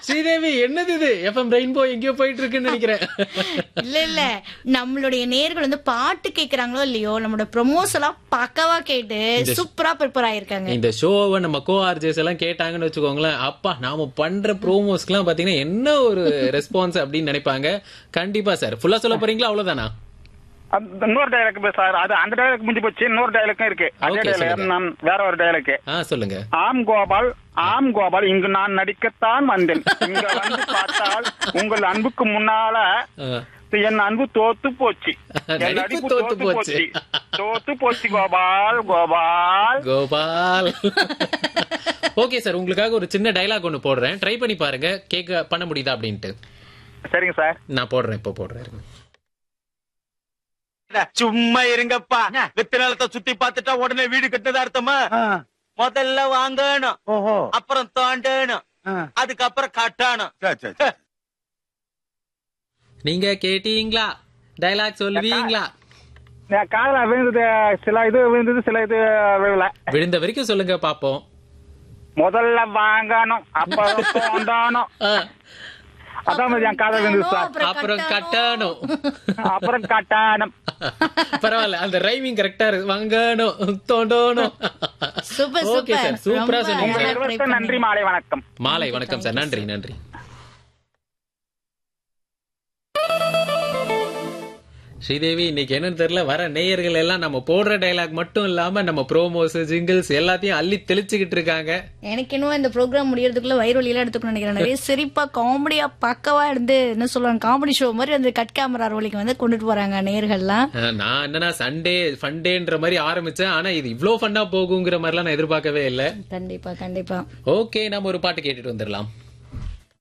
ஸ்ரீதேவி என்னது இது FM rainbow எங்கேயோ போயிட்டு இருக்குன்னு நினைக்கிறேன் இல்ல இல்ல நம்மளுடைய நேர்கள் வந்து பாட்டு கேக்குறாங்களோ இல்லையோ நம்மளோட ப்ரொமோஸ் எல்லாம் பக்கவா கேட்டு சூப்பரா ப்ரிப்பேர் ஆயிருக்காங்க இந்த ஷோவை நம்ம கோ ஆர்ஜேஸ் எல்லாம் கேட்டாங்கன்னு வச்சுக்கோங்களேன் அப்பா நாம பண்ற ப்ரோமோஸ்க்குலாம் பாத்தீங்கன்னா என்ன ஒரு ரெஸ்பான்ஸ் அப்படின்னு நினைப்பாங்க கண்டிப்பா சார் ஃபுல்லா சொல்ல போறீங்களா அவ்வளவுதானா அந்த இன்னொரு டைலாக் சார் அது அந்த டைலாக் முடிஞ்சு போச்சு இன்னொரு டைலாக்கும் இருக்கு அதே Okay, டைலாக் சொல்லுங்க. நான் வேற ஒரு டைலாக் ஆ சொல்லுங்க ஆம் கோபால் ஆம் கோபால் இங்கு நான் நடிக்கத்தான் வந்தேன் இங்க வந்து பார்த்தால் உங்கள் அன்புக்கு முன்னால ஆ. என் அன்பு தோத்து போச்சு என் நடிப்பு நடிப்பு தோத்து தோத்து போச்சு. போச்சு தோத்து போச்சு கோபால் கோபால் கோபால் ஓகே சார் உங்களுக்காக ஒரு சின்ன டைலாக் ஒன்னு போடுறேன் ட்ரை பண்ணி பாருங்க கேட்க பண்ண முடியுதா அப்படின்ட்டு சரிங்க சார் நான் போடுறேன் இப்போ போடுறேன் இருங்க. சும்மா இருங்கப்பா வித்து நிலத்தை சுத்தி பார்த்துட்டா உடனே வீடு கட்டினதா அர்த்தமா முதல்ல வாங்கணும் ஓஹோ அப்புறம் தோண்டணும் அதுக்கப்புறம் கட்டணும் சரி சரி சரி. நீங்க கேட்டீங்களா டைலாக் சொல்லுவீங்களா என் காதுல விழுந்தது சில இது விழுந்தது சில இது விழல விழுந்த வரைக்கும் சொல்லுங்க பாப்போம் முதல்ல வாங்கணும் அப்புறம் தோண்டணும் ஆ, அதான் என் காதுல விழுந்தது சார் அப்புறம் கட்டணும் அப்புறம் கட்டணும் பரவாயில்ல அந்த ரைமிங் கரெக்டா இருக்கு வாங்கணும் தோண்டணும் சூப்பர் ஓகே சூப்பர் சார் சூப்பரா ரொம்ப சொன்னீங்க அழகா சார் try இருவருக்கும் நன்றி மாலை வணக்கம் மாலை வணக்கம் சார் நன்றி நன்றி ஸ்ரீதேவி இன்னைக்கு என்னன்னு தெரியல வர நேயர்கள் எல்லாம் நம்ம போடுற டைலாக் மட்டும் இல்லாம நம்ம ப்ரோமோஸ் ஜிங்கிள்ஸ் எல்லாத்தையும் அள்ளி தெளிச்சுக்கிட்டு இருக்காங்க எனக்கு இன்னும் இந்த ப்ரோக்ராம் முடியறதுக்குள்ள வயிறு வலியெல்லாம் எடுத்துக்கணும் நினைக்கிறேன் நிறைய சிரிப்பா காமெடியா பக்கவா இருந்து என்ன சொல்லுவாங்க காமெடி ஷோ மாதிரி அந்த கட் கேமரா ரோலிக்கு வந்து கொண்டுட்டு போறாங்க நேர்கள்லாம் அஹ், நான் என்னன்னா சண்டே ஃபண்டேன்ற மாதிரி ஆரம்பிச்சேன் ஆனா இது இவ்ளோ ஃபன்னா போகுங்கிற மாதிரிலாம் நான் எதிர்பார்க்கவே இல்லை கண்டிப்பா கண்டிப்பா ஓகே நம்ம ஒரு பாட்டு கேட்டுட்டு வந்துடலாம்